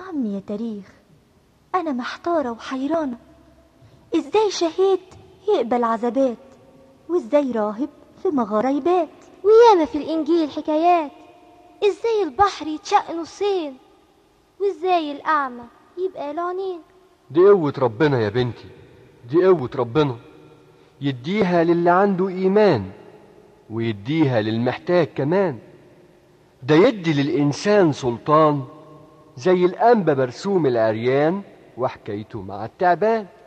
عمي يا تاريخ أنا محتارة وحيرانة إزاي شهيد يقبل عذابات وإزاي راهب في مغارة يبات وياما في الإنجيل حكايات إزاي البحر يتشق نصين وإزاي الأعمى يبقى له عينين دي قوة ربنا يا بنتي دي قوة ربنا يديها للي عنده إيمان ويديها للمحتاج كمان ده يدي للإنسان سلطان زي الأنبا برسوم العريان وحكايته مع التعبان